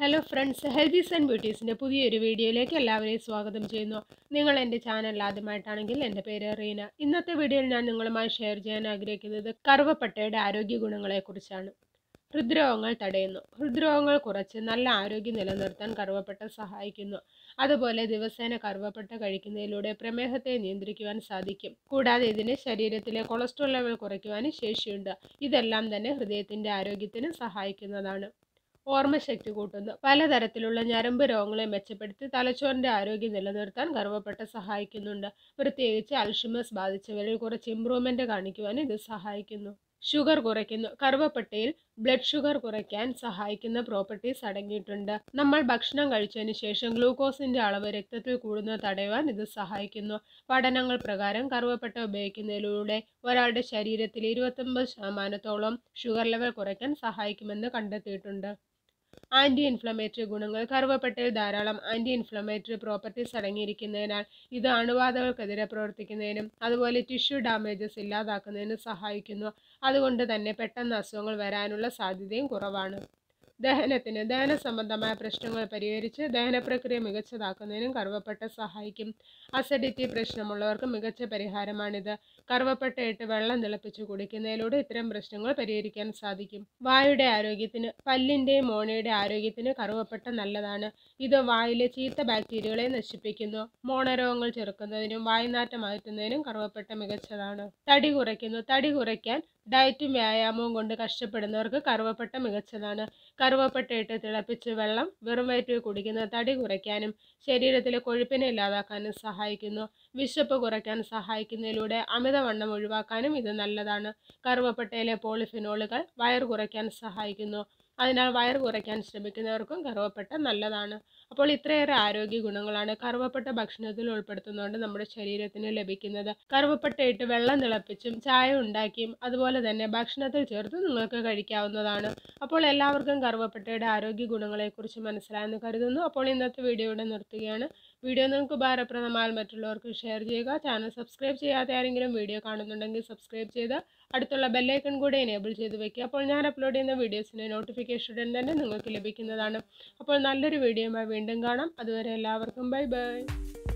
hello friends healthies and ബ്യൂട്ടീസിൻ്റെ പുതിയൊരു വീഡിയോയിലേക്ക് എല്ലാവരെയും സ്വാഗതം ചെയ്യുന്നു നിങ്ങൾ എൻ്റെ ചാനൽ ആദ്യമായിട്ടാണെങ്കിൽ എൻ്റെ പേര് റീന ഇന്നത്തെ വീഡിയോയിൽ ഞാൻ നിങ്ങളുമായി ഷെയർ ചെയ്യാൻ ആഗ്രഹിക്കുന്നത് കറുവപ്പട്ടയുടെ ആരോഗ്യ ഗുണങ്ങളെക്കുറിച്ചാണ് ഹൃദ്രോഗങ്ങൾ തടയുന്നു ഹൃദ്രോഗങ്ങൾ കുറച്ച് നല്ല ആരോഗ്യം നിലനിർത്താൻ കറുവപ്പട്ട സഹായിക്കുന്നു അതുപോലെ ദിവസേന കറുവപ്പട്ട കഴിക്കുന്നതിലൂടെ പ്രമേഹത്തെ നിയന്ത്രിക്കുവാൻ സാധിക്കും കൂടാതെ ഇതിന് ശരീരത്തിലെ കൊളസ്ട്രോൾ ലെവൽ കുറയ്ക്കുവാനും ശേഷിയുണ്ട് ഇതെല്ലാം തന്നെ ഹൃദയത്തിൻ്റെ ആരോഗ്യത്തിന് സഹായിക്കുന്നതാണ് ഓർമ്മശക്തി കൂട്ടുന്നു പലതരത്തിലുള്ള ഞരമ്പ് രോഗങ്ങളെ മെച്ചപ്പെടുത്തി തലച്ചോറിന്റെ ആരോഗ്യം നിലനിർത്താൻ കറുവപ്പട്ട സഹായിക്കുന്നുണ്ട് പ്രത്യേകിച്ച് അൽഷിമസ് ബാധിച്ചവരിൽ കുറച്ച് ഇമ്പ്രൂവ്മെന്റ് കാണിക്കുവാൻ ഇത് സഹായിക്കുന്നു ഷുഗർ കുറയ്ക്കുന്നു കറുവപ്പട്ടയിൽ ബ്ലഡ് ഷുഗർ കുറയ്ക്കാൻ സഹായിക്കുന്ന പ്രോപ്പർട്ടീസ് അടങ്ങിയിട്ടുണ്ട് നമ്മൾ ഭക്ഷണം കഴിച്ചതിന് ശേഷം ഗ്ലൂക്കോസിന്റെ അളവ് രക്തത്തിൽ കൂടുന്നത് തടയുവാൻ ഇത് സഹായിക്കുന്നു പഠനങ്ങൾ പ്രകാരം കറുവപ്പട്ട ഉപയോഗിക്കുന്നതിലൂടെ ഒരാളുടെ ശരീരത്തിൽ ഇരുപത്തൊമ്പത് ശതമാനത്തോളം ഷുഗർ ലെവൽ കുറയ്ക്കാൻ സഹായിക്കുമെന്ന് കണ്ടെത്തിയിട്ടുണ്ട് ആൻറ്റി ഇൻഫ്ലമേറ്ററി ഗുണങ്ങൾ കറുവപ്പട്ടയിൽ ധാരാളം ആൻറ്റി ഇൻഫ്ലമേറ്ററി പ്രോപ്പർട്ടീസ് അടങ്ങിയിരിക്കുന്നതിനാൽ ഇത് അണുബാധകൾക്കെതിരെ പ്രവർത്തിക്കുന്നതിനും അതുപോലെ ടിഷ്യൂ ഡാമേജസ് ഇല്ലാതാക്കുന്നതിനും സഹായിക്കുന്നു അതുകൊണ്ട് തന്നെ പെട്ടെന്ന് അസുഖങ്ങൾ വരാനുള്ള സാധ്യതയും കുറവാണ് ദഹനത്തിന് ദഹന സംബന്ധമായ പ്രശ്നങ്ങൾ പരിഹരിച്ച് ദഹനപ്രക്രിയ മികച്ചതാക്കുന്നതിനും കറുവപ്പട്ട സഹായിക്കും അസിഡിറ്റി പ്രശ്നമുള്ളവർക്ക് മികച്ച പരിഹാരമാണിത് കറുവപ്പട്ടയിട്ട് വെള്ളം തിളപ്പിച്ച് കുടിക്കുന്നതിലൂടെ ഇത്തരം പ്രശ്നങ്ങൾ പരിഹരിക്കാൻ സാധിക്കും വായുടെ ആരോഗ്യത്തിന് പല്ലിൻ്റെയും മോണയുടെ ആരോഗ്യത്തിന് കറുവപ്പട്ട നല്ലതാണ് ഇത് വായിലെ ചീത്ത ബാക്ടീരിയകളെ നശിപ്പിക്കുന്നു മോണരോഗങ്ങൾ ചെറുക്കുന്നതിനും വായുനാറ്റം മാറ്റുന്നതിനും കറുവപ്പട്ട മികച്ചതാണ് തടി കുറയ്ക്കുന്നു തടി കുറയ്ക്കാൻ ഡയറ്റും വ്യായാമവും കൊണ്ട് കഷ്ടപ്പെടുന്നവർക്ക് കറുവപ്പട്ട മികച്ചതാണ് കറുവപ്പട്ടയിട്ട് തിളപ്പിച്ച് വെള്ളം വെറും വയറ്റിൽ കുടിക്കുന്ന തടി കുറയ്ക്കാനും ശരീരത്തിലെ കൊഴുപ്പിനെ ഇല്ലാതാക്കാനും സഹായിക്കുന്നു വിശപ്പ് കുറയ്ക്കാൻ സഹായിക്കുന്നതിലൂടെ അമിതവണ്ണം ഒഴിവാക്കാനും ഇത് നല്ലതാണ് കറുവപ്പട്ടയിലെ പോളിഫിനോളുകൾ വയർ കുറയ്ക്കാൻ സഹായിക്കുന്നു അതിനാൽ വയർ കുറയ്ക്കാൻ ശ്രമിക്കുന്നവർക്കും കറുവപ്പട്ട നല്ലതാണ് അപ്പോൾ ഇത്രയേറെ ആരോഗ്യ ഗുണങ്ങളാണ് കറുവപ്പട്ട ഭക്ഷണത്തിൽ ഉൾപ്പെടുത്തുന്നതുകൊണ്ട് നമ്മുടെ ശരീരത്തിന് ലഭിക്കുന്നത് കറുവപ്പട്ടയിട്ട് വെള്ളം തിളപ്പിച്ചും ചായ ഉണ്ടാക്കിയും അതുപോലെ തന്നെ ഭക്ഷണത്തിൽ ചേർത്ത് നിങ്ങൾക്ക് കഴിക്കാവുന്നതാണ് അപ്പോൾ എല്ലാവർക്കും കറുവപ്പട്ടയുടെ ആരോഗ്യ ഗുണങ്ങളെക്കുറിച്ച് മനസ്സിലായെന്ന് കരുതുന്നു അപ്പോൾ ഇന്നത്തെ വീഡിയോ ഇവിടെ നിർത്തുകയാണ് വീഡിയോ നിങ്ങൾക്ക് ഉപകാരപ്രദമായാൽ മറ്റുള്ളവർക്ക് ഷെയർ ചെയ്യുക ചാനൽ സബ്സ്ക്രൈബ് ചെയ്യാത്ത ആരെങ്കിലും വീഡിയോ കാണുന്നുണ്ടെങ്കിൽ സബ്സ്ക്രൈബ് ചെയ്ത് അടുത്തുള്ള ബെല്ലൈക്കൺ കൂടെ എനേബിൾ ചെയ്ത് വെക്കുക അപ്പോൾ ഞാൻ അപ്ലോഡ് ചെയ്യുന്ന വീഡിയോസിൻ്റെ നോട്ടിഫിക്കേഷൻ ഉടൻ തന്നെ നിങ്ങൾക്ക് ലഭിക്കുന്നതാണ് അപ്പോൾ നല്ലൊരു വീഡിയോയുമായി വീണ്ടും കാണാം അതുവരെ എല്ലാവർക്കും ബൈ ബൈ